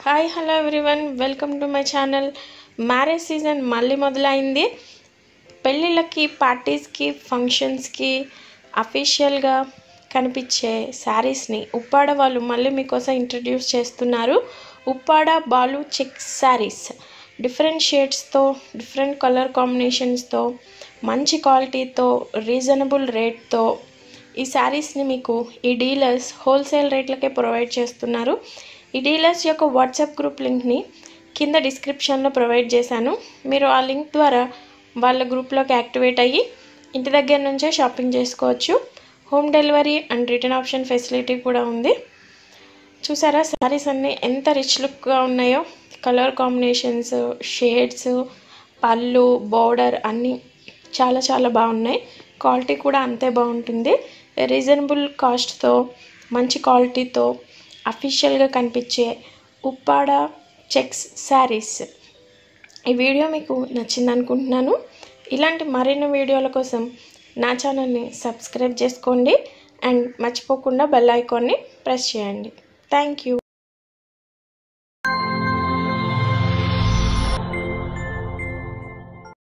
hi hello everyone welcome to my channel marriage season మళ్ళీ మొదలైంది పెళ్ళిళ్ళకి పార్టీస్కి ఫంక్షన్స్కి అఫీషియల్గా కనిపించే శారీస్ని ఉప్పాడ వాళ్ళు మళ్ళీ మీకోసం ఇంట్రడ్యూస్ చేస్తున్నారు ఉప్పాడ బాలు చెక్ శారీస్ డిఫరెంట్ షేడ్స్తో డిఫరెంట్ కలర్ కాంబినేషన్స్తో మంచి క్వాలిటీతో రీజనబుల్ రేట్తో ఈ శారీస్ని మీకు ఈ డీలర్స్ హోల్సేల్ రేట్లకే ప్రొవైడ్ చేస్తున్నారు ఈ డీలర్స్ యొక్క వాట్సాప్ గ్రూప్ లింక్ని కింద డిస్క్రిప్షన్లో ప్రొవైడ్ చేశాను మీరు ఆ లింక్ ద్వారా వాళ్ళ గ్రూప్లోకి యాక్టివేట్ అయ్యి ఇంటి దగ్గర నుంచే షాపింగ్ చేసుకోవచ్చు home delivery and return option facility కూడా ఉంది చూసారా శారీస్ అన్నీ ఎంత రిచ్ లుక్గా ఉన్నాయో కలర్ కాంబినేషన్స్ షేడ్స్ పళ్ళు బోర్డర్ అన్నీ చాలా చాలా బాగున్నాయి క్వాలిటీ కూడా అంతే బాగుంటుంది రీజనబుల్ కాస్ట్తో మంచి క్వాలిటీతో అఫీషియల్గా కనిపించే ఉప్పాడ చెక్స్ శారీస్ ఈ వీడియో మీకు నచ్చింది అనుకుంటున్నాను ఇలాంటి మరిన్ని వీడియోల కోసం నా ఛానల్ని సబ్స్క్రైబ్ చేసుకోండి అండ్ మర్చిపోకుండా బెల్ ఐకాన్ని ప్రెస్ చేయండి థ్యాంక్ యూ